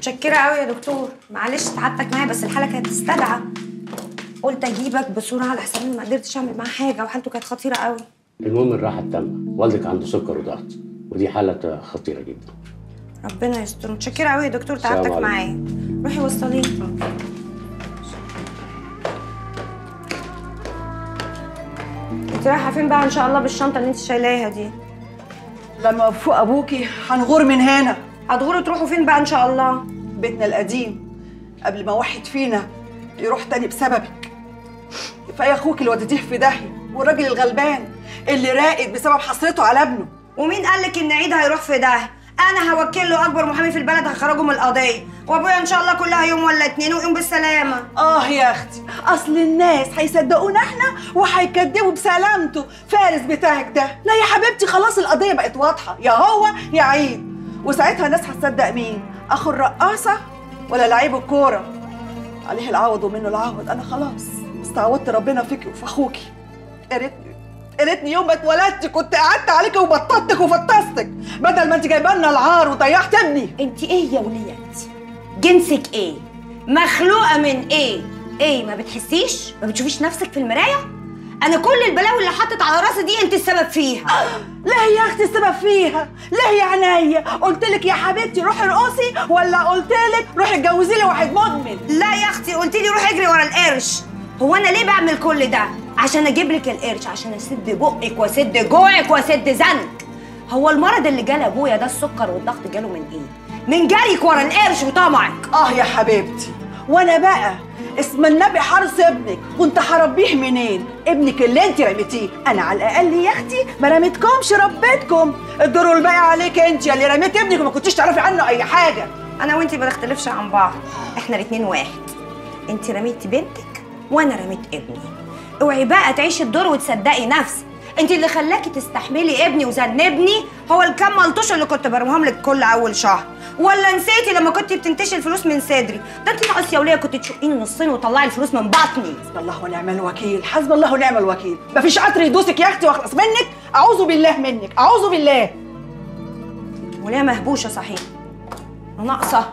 متشكره قوي يا دكتور معلش تعبتك معايا بس الحاله كانت تستدعى قلت اجيبك بسرعه لحسن إني ما قدرتش اعمل معاه حاجه وحالته كانت خطيره قوي المهم الراحه التامه والدك عنده سكر وضغط ودي حاله خطيره جدا ربنا يستر متشكره قوي يا دكتور السلام تعبتك عليكم. معايا روحي وصليني انت رايحه فين بقى ان شاء الله بالشنطه اللي انت شايلاها دي لما افوق ابوكي هنغور من هنا هتغوروا تروحوا فين بقى ان شاء الله بيتنا القديم قبل ما واحد فينا يروح تاني بسببك كفايه اخوك اللي وديتيه في داهيه والراجل الغلبان اللي راقد بسبب حسرته على ابنه ومين قال لك ان عيد هيروح في ده انا هوكل له اكبر محامي في البلد هخرجه من القضيه وابويا ان شاء الله كلها يوم ولا اتنين ويقوم بالسلامه اه يا اختي اصل الناس هيصدقونا احنا وهيكدبوا بسلامته فارس بتاعك ده لا يا حبيبتي خلاص القضيه بقت واضحه يا هو يا عيد وساعتها الناس هتصدق مين اخو الرقاصه ولا لعيب الكوره عليه العوض ومنه العوض انا خلاص استعوضت ربنا فيكي وفي اخوكي يا ريتني يا ريتني يوم ما اتولدت كنت قعدت عليكي وبططتك وفطستك بدل ما انت جايبه لنا العار وضيعت ابني انت ايه يا وليه انت جنسك ايه مخلوقه من ايه ايه ما بتحسيش ما بتشوفيش نفسك في المرايه انا كل البلاوي اللي حطت على راسي دي انت السبب فيها ليه يا اختي السبب فيها؟ ليه يا عينيا؟ قلت لك يا حبيبتي روحي ارقصي ولا قلت لك روحي اتجوزي لي واحد مدمن؟ لا يا اختي قلت لي روحي اجري ورا القرش هو انا ليه بعمل كل ده عشان اجيب لك القرش عشان اسد بقك واسد جوعك واسد زنك هو المرض اللي جال ابويا ده السكر والضغط جاله من ايه من جريك ورا القرش وطمعك اه يا حبيبتي وانا بقى اسم النبي حرص ابنك كنت هربيه منين؟ ابنك اللي انت رميتيه انا على الاقل يا اختي ما رميتكمش ربيتكم الدور الباقي عليك انت اللي رميت ابنك وما كنتيش تعرفي عنه اي حاجه انا وانتي ما نختلفش عن بعض احنا الاتنين واحد انتي رميتي بنتك وانا رميت ابني اوعي بقى تعيشي الدور وتصدقي نفسك انتي اللي خلاكي تستحملي ابني وذنبني هو الكام ملطوشه اللي كنت برمهم لك كل اول شهر ولا نسيتي لما كنت بتنتشي الفلوس من صدري ده انتي ناقص يا وليه كنت تشقيني نصين وتطلعي الفلوس من بطني حسب الله ونعم الوكيل حسب الله ونعم الوكيل مفيش قطر يدوسك يا اختي واخلص منك اعوذ بالله منك اعوذ بالله وليه مهبوشه صحيح ناقصه